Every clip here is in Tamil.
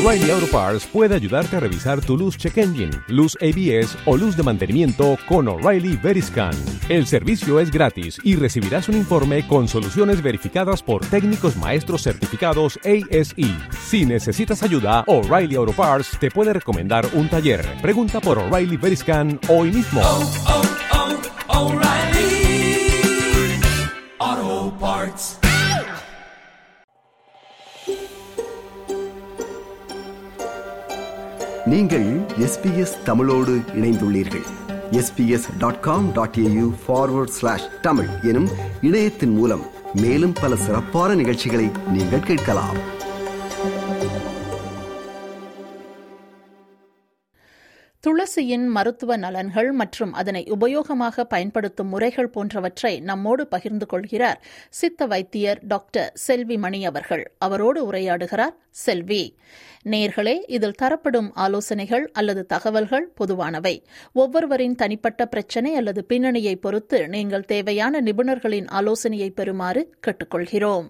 O'Reilly Auto Parts puede ayudarte a revisar tu luz check engine, luz ABS o luz de mantenimiento con O'Reilly Veriscan. El servicio es gratis y recibirás un informe con soluciones verificadas por técnicos maestros certificados ASE. Si necesitas ayuda, O'Reilly Auto Parts te puede recomendar un taller. Pregunta por O'Reilly Veriscan hoy mismo. oh, oh, O'Reilly Auto Parts. நீங்கள் எஸ்பிஎஸ் தமிழோடு இணைந்துள்ளீர்கள் SBS dot com dot AU forward slash Tamil எனும் இணையத்தின் மூலம் மேலும் பல சிறப்பான நிகழ்ச்சிகளை நீங்கள் கேட்கலாம் துளசியின் மருத்துவ நலன்கள் மற்றும் அதனை உபயோகமாக பயன்படுத்தும் முறைகள் போன்றவற்றை நம்மோடு பகிர்ந்து கொள்கிறார் சித்த வைத்தியர் டாக்டர் செல்வி மணி அவர்கள் அவரோடு உரையாடுகிறார் செல்வி நேர்களே இதில் தரப்படும் ஆலோசனைகள் அல்லது தகவல்கள் பொதுவானவை ஒவ்வொருவரின் தனிப்பட்ட பிரச்சினை அல்லது பின்னணியை பொறுத்து நீங்கள் தேவையான நிபுணர்களின் ஆலோசனையை பெறுமாறு கேட்டுக்கொள்கிறோம்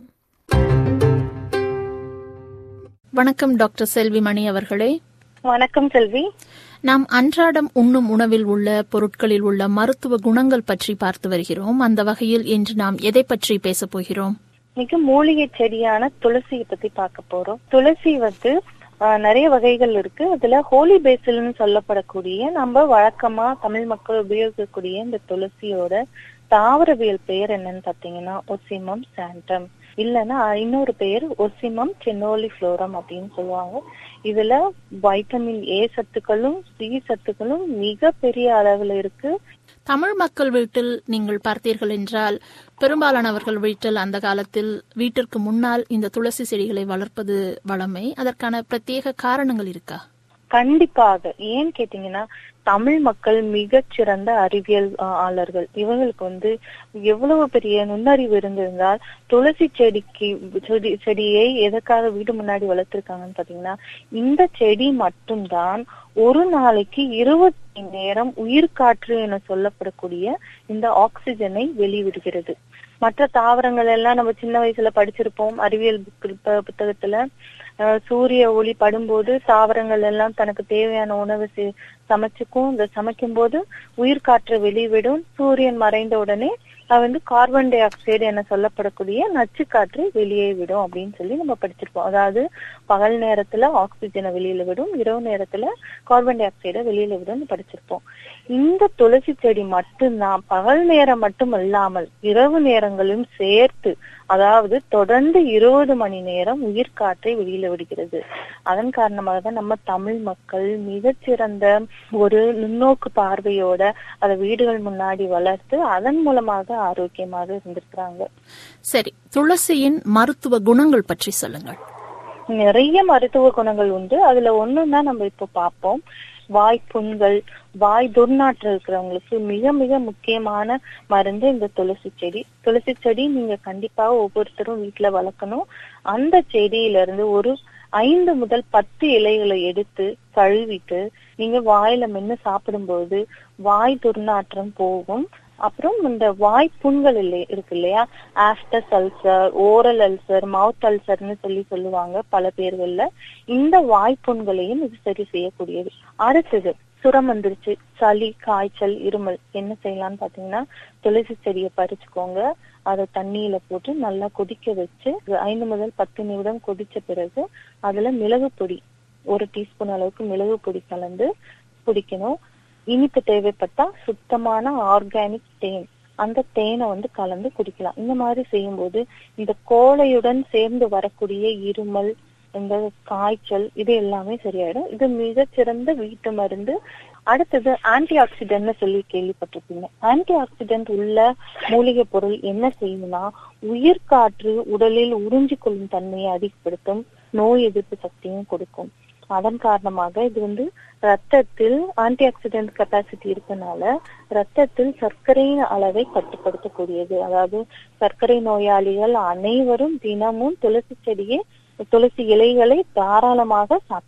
வணக்கம் டாக்டர் செல்வி மணி அவர்களே வணக்கம் செல்வி நாம் அன்றாடம் உண்ணும் உணவில் உள்ள பொருட்களில் உள்ள மருத்துவ குணங்கள் பற்றி பார்த்து வருகிறோம் அந்த வகையில் இன்று நாம் எதை பற்றி பேசப் போகிறோம் மிக மூலிகை செடியான துளசியை பத்தி பார்க்க போறோம் துளசி வந்து ஆஹ், நிறைய வகைகள் இருக்கு அதுல ஹோலி பேசில்னு சொல்லப்படக்கூடிய நம்ம வழக்கமா தமிழ் மக்கள் உபயோகிக்கக்கூடிய இந்த துளசியோட தாவரவியல் பெயர் என்னன்னு பாத்தீங்கன்னா ஒசிமம் சாண்டம் இல்லைன்னா இன்னொரு பெயர் ஒசிமம் சென்னோலி ஃப்ளோரம் அப்படின்னு சொல்லுவாங்க இதுல வைட்டமின் ஏ சத்துக்களும் சி சத்துக்களும் மிக பெரிய அளவுல இருக்கு தமிழ் மக்கள் வீட்டில் நீங்கள் பார்த்தீர்கள் என்றால் பெரும்பாலானவர்கள் வீட்டில் அந்த காலத்தில் வீட்டிற்கு முன்னால் இந்த துளசி செடிகளை வளர்ப்பது வழமை அதற்கான பிரத்யேக காரணங்கள் இருக்கா கண்டிப்பாக ஏன் கேட்டீங்கன்னா தமிழ் மக்கள் மிகச்சிறந்த அறிவியல் ஆ- ஆளர்கள் இவங்களுக்கு வந்து எவ்வளவு பெரிய நுண்ணறிவு இருந்திருந்தால் துளசி செடிக்கு செடி செடியை எதற்காக வீடு முன்னாடி வளர்த்திருக்காங்கன்னு பாத்தீங்கன்னா இந்த செடி மட்டும்தான் ஒரு நாளைக்கு இருபது மணி நேரம் உயிர்காற்று என சொல்லப்படக்கூடிய இந்த ஆக்சிஜனை வெளிவிடுகிறது மற்ற தாவரங்கள் எல்லாம் நம்ம சின்ன வயசுல படிச்சிருப்போம் அறிவியல் புக்கு- பு- புத்தகத்துல அஹ், சூரிய ஒளி படும்போது தாவரங்கள் எல்லாம் தனக்கு தேவையான உணவு செ- சமைச்சுக்கும் இந்த சமைக்கும் போது உயிர்காற்றை வெளிவிடும் சூரியன் மறைந்த உடனே அது வந்து கார்பன் டை ஆக்சைடு என சொல்லப்படக்கூடிய நச்சு காற்றை வெளியே விடும் அப்படின்னு சொல்லி நம்ம படிச்சிருப்போம் அதாவது பகல் நேரத்துல ஆக்சிஜனை வெளியில விடும் இரவு நேரத்துல கார்பன் டை ஆக்சைடை வெளியில விடும்னு படிச்சிருப்போம் இந்த துளசி செடி மட்டும்தான் பகல் நேரம் மட்டும் இல்லாமல் இரவு நேரங்களும் சேர்த்து அதாவது தொடர்ந்து இருபது மணி நேரம் உயிர்காற்றை வெளியில விடுகிறது அதன் காரணமாக தான் நம்ம தமிழ் மக்கள் மிகச்சிறந்த ஒரு நுண்ணோக்கு பார்வையோட அதை வீடுகள் முன்னாடி வளர்த்து அதன் மூலமாக ஆரோக்கியமாக இருந்திருக்கிறாங்க சரி துளசியின் மருத்துவ குணங்கள் பற்றி சொல்லுங்கள் நிறைய மருத்துவ குணங்கள் உண்டு அதுல ஒண்ணுன்னா நம்ம இப்போ பார்ப்போம் வாய் புண்கள் வாய் துர்நாற்றம் இருக்கிறவங்களுக்கு மிக மிக முக்கியமான மருந்து இந்த துளசி செடி துளசி செடி நீங்க கண்டிப்பா ஒவ்வொருத்தரும் வீட்டுல வளர்க்கணும் அந்த செடியில இருந்து ஒரு ஐந்து முதல் பத்து இலைகளை எடுத்து கழுவிட்டு நீங்க வாயில மென்னு சாப்பிடும்போது வாய் துர்நாற்றம் போகும் அப்புறம் இந்த வாய் புண்கள் இல்லை இருக்கு இல்லையா aphthous ulcer oral ulcer mouth அல்சர்னு சொல்லி சொல்லுவாங்க பல பேர்கள்ல இந்த வாய்ப்புண்களையும் இது சரி செய்யக்கூடியது அடுத்தது சுரம் வந்துருச்சு சளி காய்ச்சல் இருமல் என்ன செய்யலாம்னு பாத்தீங்கன்னா துளசி செடியை பறிச்சுக்கோங்க அதை தண்ணியில போட்டு நல்லா கொதிக்க வச்சு ஐந்து முதல் பத்து நிமிடம் கொதிச்ச பிறகு அதுல மிளகு பொடி ஒரு டீஸ்பூன் அளவுக்கு மிளகு பொடி கலந்து குடிக்கணும் இனிப்பு தேவைப்பட்டா சுத்தமான ஆர்கானிக் தேன் அந்த தேனை வந்து கலந்து குடிக்கலாம் இந்த மாதிரி செய்யும்போது இந்த கோழையுடன் சேர்ந்து வரக்கூடிய இருமல் இந்த காய்ச்சல் இது எல்லாமே சரியாயிடும் இது மிகச்சிறந்த வீட்டு மருந்து அடுத்தது ஆன்டி ஆக்சிடென்ட்னு சொல்லி கேள்விப்பட்டிருப்பீங்க ஆன்டி ஆக்சிடென்ட் உள்ள மூலிகை பொருள் என்ன செய்யும்னா உயிர்காற்று உடலில் உறிஞ்சிக் கொள்ளும் தன்மையை அதிகப்படுத்தும் நோய் எதிர்ப்பு சக்தியும் கொடுக்கும் அதன் காரணமாக இது வந்து ரத்தத்தில் ஆன்டி ஆக்சிடென்ட் கெப்பாசிட்டி இருக்கனால ரத்தத்தில் சர்க்கரையின் அளவை கட்டுப்படுத்தக்கூடியது அதாவது சர்க்கரை நோயாளிகள் அனைவரும் தினமும் துளசி செடியை துளசி இலைகளை தாராளமாக சாப்பிடலாம்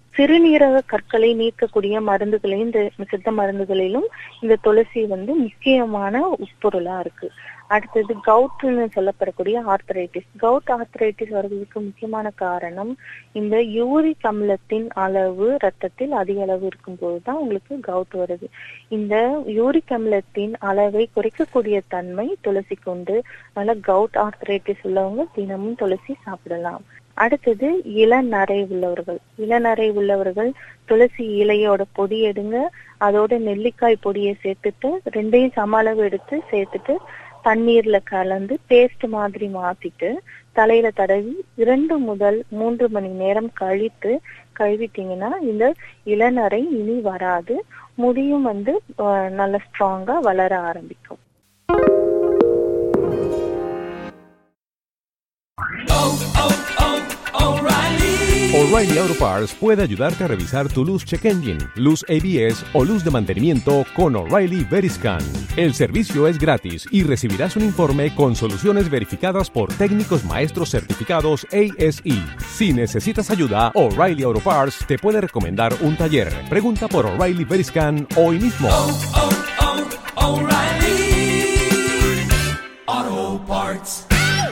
சிறுநீரக கற்களை நீக்கக்கூடிய மருந்துகளையும் இந்த சித்த மருந்துகளிலும் இந்த துளசி வந்து முக்கியமான உட்பொருளா இருக்கு அடுத்தது கவுட்னு சொல்லப்படக்கூடிய ஆர்த்தரைட்டிஸ் கவுட் ஆர்த்தரைட்டிஸ் வருவதற்கு முக்கியமான காரணம் இந்த யூரிக் அமிலத்தின் அளவு ரத்தத்தில் அதிக அளவு இருக்கும்போது தான் உங்களுக்கு கவுட் வருது இந்த யூரிக் அமிலத்தின் அளவை குறைக்கக்கூடிய தன்மை துளசிக்கு உண்டு அதனால கவுட் ஆர்த்தரைட்டிஸ் உள்ளவங்க தினமும் துளசி சாப்பிடலாம் அடுத்தது இளநரை உள்ளவர்கள் இளநரை உள்ளவர்கள் துளசி இலையோட பொடி எடுங்க அதோட நெல்லிக்காய் பொடியை சேர்த்துட்டு ரெண்டையும் சம அளவு எடுத்து சேர்த்துட்டு தண்ணீர்ல கலந்து பேஸ்ட் மாதிரி மாத்திட்டு தலையில தடவி இரண்டு முதல் மூன்று மணி நேரம் கழித்து கழுவிட்டீங்கன்னா இந்த இளநரை இனி வராது முடியும் வந்து அஹ், நல்ல ஸ்ட்ராங்கா வளர ஆரம்பிக்கும் O'Reilly Auto Parts puede ayudarte a revisar tu luz check engine, luz ABS o luz de mantenimiento con O'Reilly Veriscan. El servicio es gratis y recibirás un informe con soluciones verificadas por técnicos maestros certificados ASE. Si necesitas ayuda, O'Reilly Auto Parts te puede recomendar un taller. Pregunta por O'Reilly Veriscan hoy mismo. O'Reilly Auto Parts.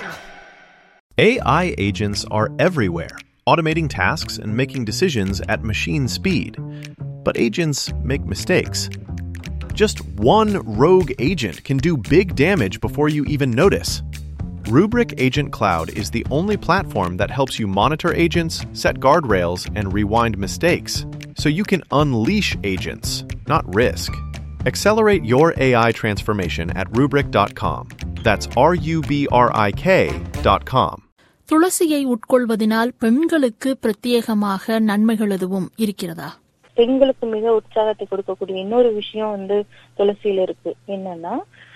AI agents are everywhere, automating tasks and making decisions at machine speed. But agents make mistakes. Just one rogue agent can do big damage before you even notice. Rubrik Agent Cloud is the only platform that helps you monitor agents, set guardrails, and rewind mistakes, so you can unleash agents, not risk. Accelerate your AI transformation at Rubrik.com. That's R U B R I K.com. துளசியை உட்கொள்வதனால் பெண்களுக்கு பிரத்யேகமாக நன்மைகள் எதுவும் இருக்கிறதா பெண்களுக்கு மிக உற்சாகத்தை கொடுக்கக்கூடிய இன்னொரு விஷயம் வந்து துளசியில இருக்கு என்னன்னா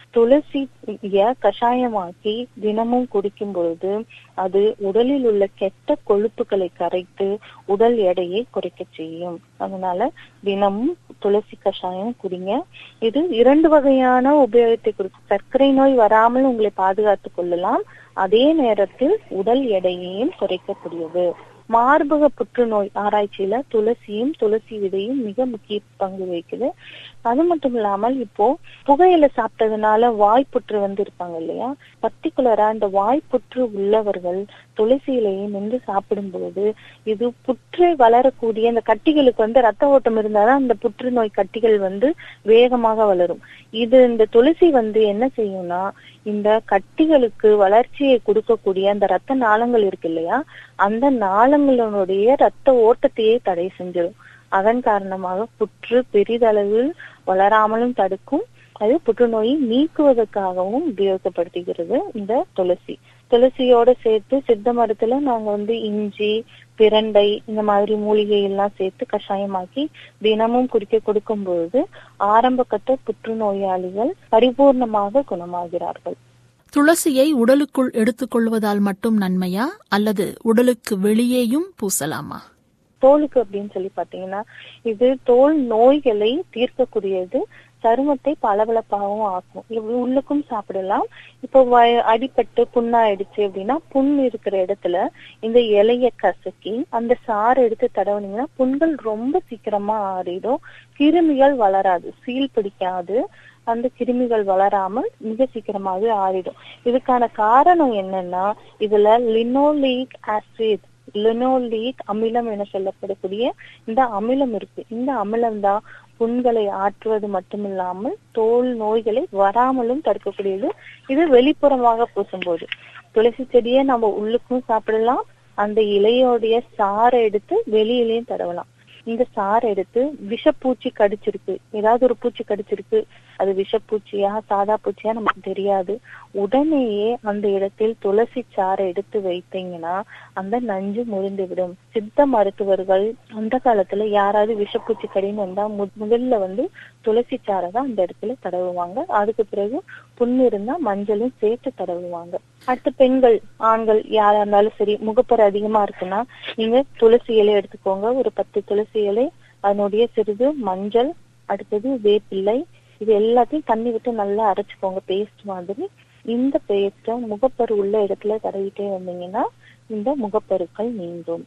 துளசிய கஷாயமாக்கி தினமும் குடிக்கும் பொழுது அது உடலில் உள்ள கெட்ட கொழுப்புகளை கரைத்து உடல் எடையை குறைக்க செய்யும் அதனால தினமும் துளசி கஷாயம் குடிங்க இது இரண்டு வகையான உபயோகத்தை கொடுக்கும் சர்க்கரை நோய் வராமல் உங்களை பாதுகாத்துக் கொள்ளலாம் அதே நேரத்தில் உடல் எடையையும் குறைக்கக்கூடியது மார்பக புற்றுநோய் ஆராய்ச்சியில துளசியும் துளசி விதையும் மிக முக்கிய பங்கு வகிக்குது அது மட்டும் இல்லாமல் இப்போ புகையில சாப்பிட்டதுனால வாய்ப்புற்று வந்து இருப்பாங்க இல்லையா பர்டிகுலரா இந்த வாய்ப்புற்று உள்ளவர்கள் துளசி இலையை நின்று சாப்பிடும் பொழுது இது புற்று வளரக்கூடிய இந்த கட்டிகளுக்கு வந்து ரத்த ஓட்டம் இருந்தாதான் அந்த புற்றுநோய் கட்டிகள் வந்து வேகமாக வளரும் இது இந்த துளசி வந்து என்ன செய்யும்னா இந்த கட்டிகளுக்கு வளர்ச்சியை கொடுக்கக்கூடிய அந்த ரத்த நாளங்கள் இருக்கு இல்லையா அந்த நாளங்களுடைய ரத்த ஓட்டத்தையே தடை செஞ்சிடும் அதன் காரணமாக புற்று பெரிதளவில் வளராமலும் தடுக்கும் அது புற்றுநோயை நீக்குவதற்காகவும் உபயோகப்படுத்துகிறது இந்த துளசி துளசியோட சேர்த்து சித்த மரத்துல நாங்க வந்து இஞ்சி பிரண்டை இந்த மாதிரி மூலிகை எல்லாம் சேர்த்து கஷாயமாக்கி தினமும் குடிக்க கொடுக்கும் பொழுது ஆரம்ப கட்ட புற்றுநோயாளிகள் பரிபூர்ணமாக குணமாகிறார்கள் துளசியை உடலுக்குள் எடுத்துக்கொள்வதால் மட்டும் நன்மையா அல்லது உடலுக்கு வெளியேயும் பூசலாமா தோலுக்கு அப்படின்னு சொல்லி பாத்தீங்கன்னா இது தோல் நோய்களை தீர்க்கக்கூடியது சருமத்தை பளபளப்பாகவும் ஆக்கும் இது உள்ளுக்கும் சாப்பிடலாம் இப்போ வ- அடிபட்டு புண்ணாயிடுச்சு அப்படின்னா புண் இருக்கிற இடத்துல இந்த இலைய கசக்கி அந்த சாறு எடுத்து தடவுனீங்கன்னா புண்கள் ரொம்ப சீக்கிரமா ஆறிடும் கிருமிகள் வளராது சீல் பிடிக்காது அந்த கிருமிகள் வளராமல் மிக சீக்கிரமாவே ஆறிடும் இதுக்கான காரணம் என்னன்னா இதுல லினோலிக் ஆசிட் லினோலீக் அமிலம் என சொல்லப்படக்கூடிய இந்த அமிலம் இருக்கு இந்த அமிலம் தான் புண்களை ஆற்றுவது மட்டுமில்லாமல் தோல் நோய்களை வராமலும் தடுக்கக்கூடியது இது வெளிப்புறமாக பூசும்போது துளசி செடியை நம்ம உள்ளுக்கும் சாப்பிடலாம் அந்த இலையோடைய சாறை எடுத்து வெளியிலையும் தடவலாம் இந்த சாறை எடுத்து விஷப்பூச்சி கடிச்சிருக்கு ஏதாவது ஒரு பூச்சி கடிச்சிருக்கு அது விஷப்பூச்சியா சாதா பூச்சியா நமக்கு தெரியாது உடனேயே அந்த இடத்தில் துளசி சாறை எடுத்து வைத்தீங்கன்னா அந்த நஞ்சு முறிந்து விடும் சித்த மருத்துவர்கள் அந்த காலத்துல யாராவது விஷப்பூச்சி கடின்னு வந்தா மு- முதல்ல வந்து துளசி சாறை தான் அந்த இடத்துல தடவுவாங்க அதுக்கு பிறகு புண்ணு இருந்தா மஞ்சளும் சேர்த்து தடவுவாங்க அடுத்து பெண்கள் ஆண்கள் யாரா இருந்தாலும் சரி முகப்பரு அதிகமா இருக்குன்னா நீங்க துளசி இலை எடுத்துக்கோங்க ஒரு பத்து துளசி இலை அதனுடைய சிறிது மஞ்சள் அடுத்தது வேப்பிள்ளை இது எல்லாத்தையும் தண்ணி விட்டு நல்லா அரைச்சுக்கோங்க பேஸ்ட் மாதிரி இந்த பேஸ்ட முகப்பரு உள்ள இடத்துல தடவிட்டே வந்தீங்கன்னா இந்த முகப்பருக்கள் நீங்கும்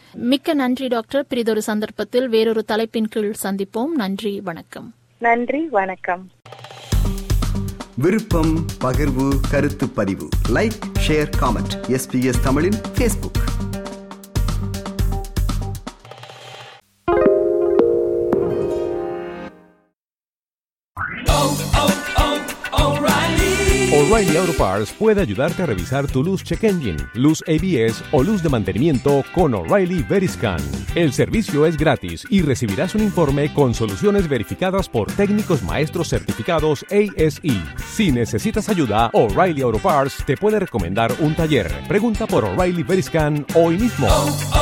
மிக்க நன்றி டாக்டர் பிரிதொரு சந்தர்ப்பத்தில் வேறொரு தலைப்பின் கீழ் சந்திப்போம் நன்றி வணக்கம் நன்றி வணக்கம் விருப்பம் பகிர்வு கருத்து பதிவு லைக் ஷேர் காமெண்ட் எஸ்பிஎஸ் தமிழின் Facebook O'Reilly Auto Parts puede ayudarte a revisar tu luz check engine, luz ABS o luz de mantenimiento con O'Reilly Veriscan. El servicio es gratis y recibirás un informe con soluciones verificadas por técnicos maestros certificados ASE. Si necesitas ayuda, O'Reilly Auto Parts te puede recomendar un taller. Pregunta por O'Reilly Veriscan hoy mismo.